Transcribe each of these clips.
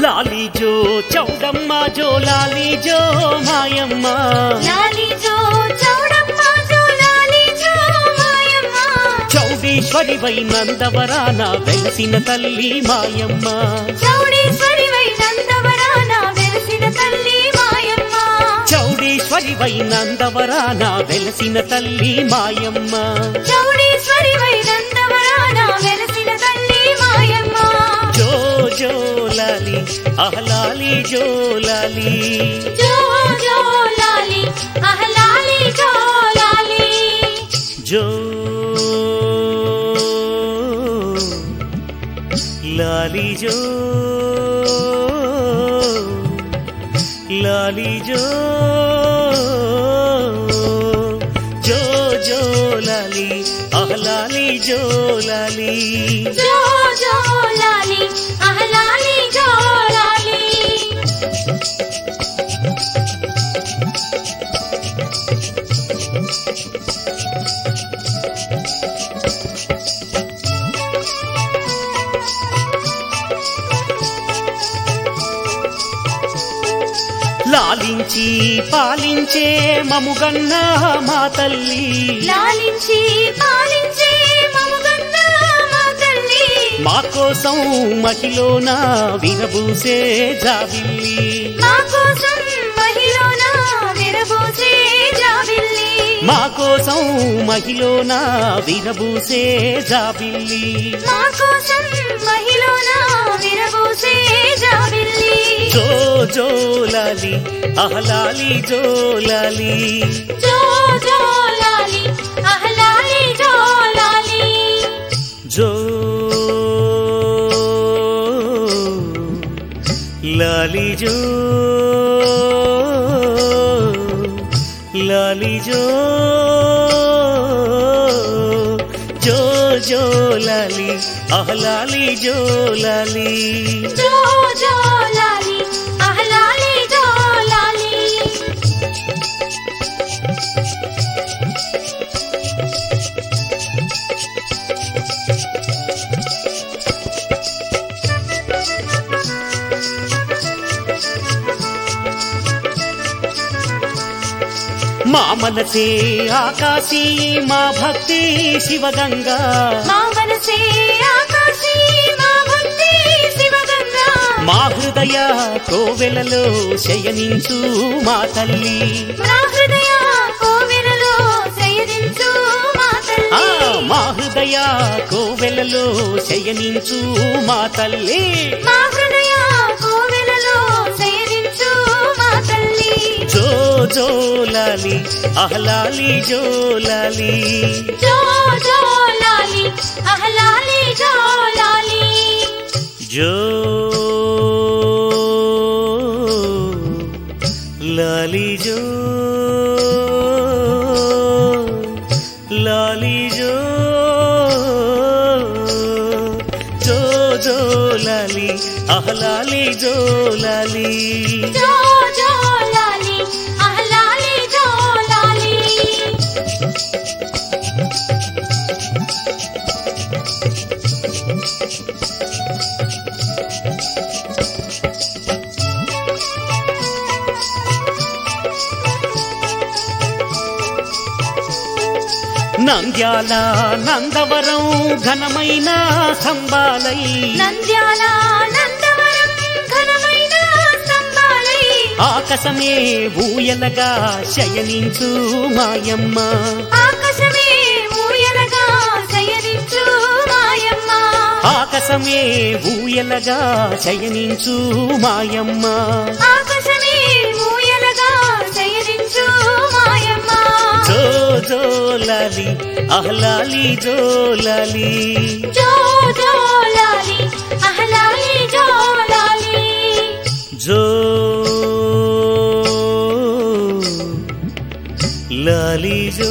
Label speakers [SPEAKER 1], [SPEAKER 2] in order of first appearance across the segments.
[SPEAKER 1] లాలి జో చౌడమ్మ జో లాలి జో మాయమ్మ
[SPEAKER 2] లాలి జో చౌడమ్మ జో లాలి జో మాయమ్మ
[SPEAKER 1] చౌడీశ్వరి వై నందవరాన వెలసిన తల్లి మాయమ్మ
[SPEAKER 2] చౌడీశ్వరి వై నందవరాన వెలసిన తల్లి మాయమ్మ
[SPEAKER 1] చౌడీశ్వరి వై నందవరాన వెలసిన తల్లి మాయమ్మ
[SPEAKER 2] చౌడీశ్వరి వై నందవరాన వెలసిన తల్లి మాయమ్మ
[SPEAKER 1] జో జో లాలి అహలాలి జో లాలి
[SPEAKER 2] జో జో లాలి ఆహ్ లాలి జో లాలి
[SPEAKER 1] జో లాలి జో లాలి జో జో జో లాలి ఆహ్ లాలి జో లాలి
[SPEAKER 2] జో జో లాలి ఆహ్ లాలి జో లాలి
[SPEAKER 1] లాలించి పాలించే మముగన్న మా తల్లి
[SPEAKER 2] లాలించి పాలించే మముగన్న మా తల్లి
[SPEAKER 1] మా కోసం మహిలోన విరబూసే జాబిల్లి
[SPEAKER 2] మా కోసం మహిళన విరబోసే జాబిల్లి
[SPEAKER 1] మా కోసం మహిలోన విరబూసే జాబిల్లి
[SPEAKER 2] మా కోసం మహిళన విరబోసే జాబిల్లి
[SPEAKER 1] జో జోలాలి అహలాలి జోలాలి
[SPEAKER 2] జో జో లాలి ఆహ్ లాలి జో లాలి
[SPEAKER 1] జో లాలి జో లాలి జో జో జో లాలి అహలాలి జో లాలి
[SPEAKER 2] జో జో లాలి ఆహ్ లాలి జో లాలి
[SPEAKER 1] మా మనసే ఆకాశీ మా భక్తి శివగంగా
[SPEAKER 2] మా మనసే ఆకాశీ మా భక్తి శివగంగా
[SPEAKER 1] మా హృదయ కోవెలలో శయనించు మా తల్లి
[SPEAKER 2] నా హృదయ కోవెలలో శయనించు మా
[SPEAKER 1] ఆ
[SPEAKER 2] తల్లి
[SPEAKER 1] మా హృదయ కోవెలలో శయనించు మా తల్లి
[SPEAKER 2] మా హృదయ కోవెలలో శయనించు మా తల్లి
[SPEAKER 1] జో జోలాలి అహలాలి జోలాలి
[SPEAKER 2] జో జో లాలి ఆహ్ లాలి జో లాలి
[SPEAKER 1] జో లాలి జో లాలి జో జో జో లాలి అహలాలి జో లాలి
[SPEAKER 2] జో జో లాలి ఆహ్ లాలి జో లాలి
[SPEAKER 1] నంద్యాల నందవరం ఘనమైన స్తంభాలై
[SPEAKER 2] నంద్యాల నందవరం ఘనమైన స్తంభాలై
[SPEAKER 1] ఆకాశమే ఊయలగా శయనించు మాయమ్మ
[SPEAKER 2] ఆకాశమే ఊయలగా శయనించు మాయమ్మ
[SPEAKER 1] ఆకాశమే ఊయలగా శయనించు మాయమ్మ
[SPEAKER 2] ఆకాశమే ఊయలగా శయనించు మాయమ్మ
[SPEAKER 1] జో జోలాలి అహలాలి జోలాలి
[SPEAKER 2] జో జో లాలి ఆహ్ లాలి జో లాలి
[SPEAKER 1] జో లాలి జో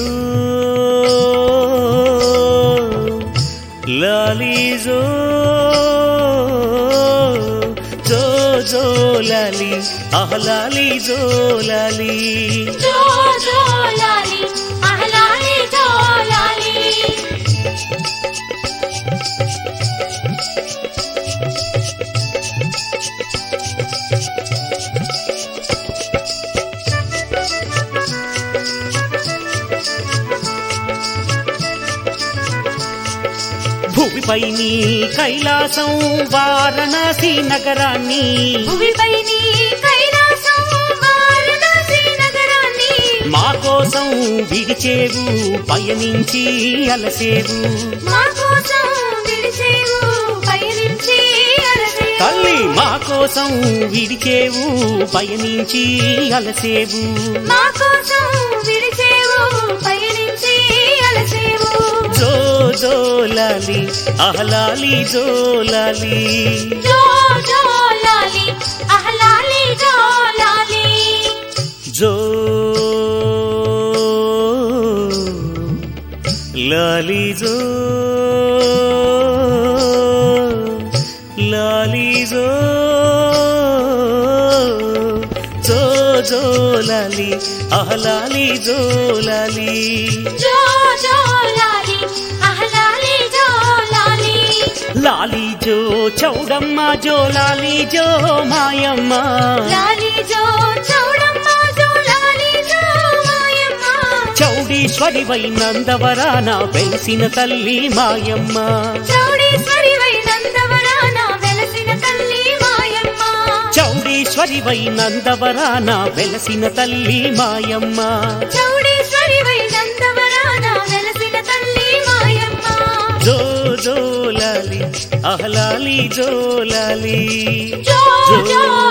[SPEAKER 1] లాలి జో జో జో లాలి అహలాలి జో లాలి
[SPEAKER 2] జో జో లాలి ఆహ్ లాలి జో లాలి
[SPEAKER 1] భువిపై నీ కైలాసం వారణాసి నగరాన్ని
[SPEAKER 2] భూమిపై నీ కైలాసం వారణాసి నగరాన్ని
[SPEAKER 1] మా కోసం విడిచేవు పయనించి అలసేవు
[SPEAKER 2] మా కోసం విడిచేవు పయనించి అలసేవు
[SPEAKER 1] తల్లి మా కోసం విడిచేవు పయనించి అలసేవు
[SPEAKER 2] మా కోసం విడిచేవు పయనించి అలసేవు
[SPEAKER 1] జో జోలాలి అహలాలి జోలాలి
[SPEAKER 2] జో జో లాలి అహలాలి జో లాలి
[SPEAKER 1] జో లాలి జో లాలి జో జో జో లాలి అహలాలి జో లాలి
[SPEAKER 2] జో జో లాలి అహలాలి జో లాలి
[SPEAKER 1] లాలి జో చౌడమ్మ జో లాలి జో మాయమ్మ
[SPEAKER 2] లాలి జో చౌడమ్మ జో లాలి జో మాయమ్మ
[SPEAKER 1] చౌడీశ్వరి వై నందవరాన వెలిసిన తల్లి మాయమ్మ
[SPEAKER 2] చౌడేశ్వరి వై నందవరాన వెలసిన తల్లి మాయమ్మ
[SPEAKER 1] చౌడీశ్వరి వై నందవరాన వెలసిన తల్లి మాయమ్మ
[SPEAKER 2] చౌడేశ్వరి వై నందవరాన వెలసిన తల్లి మాయమ్మ
[SPEAKER 1] జో జోలాలి అహలాలి జోలాలి
[SPEAKER 2] జో
[SPEAKER 1] జో
[SPEAKER 2] జో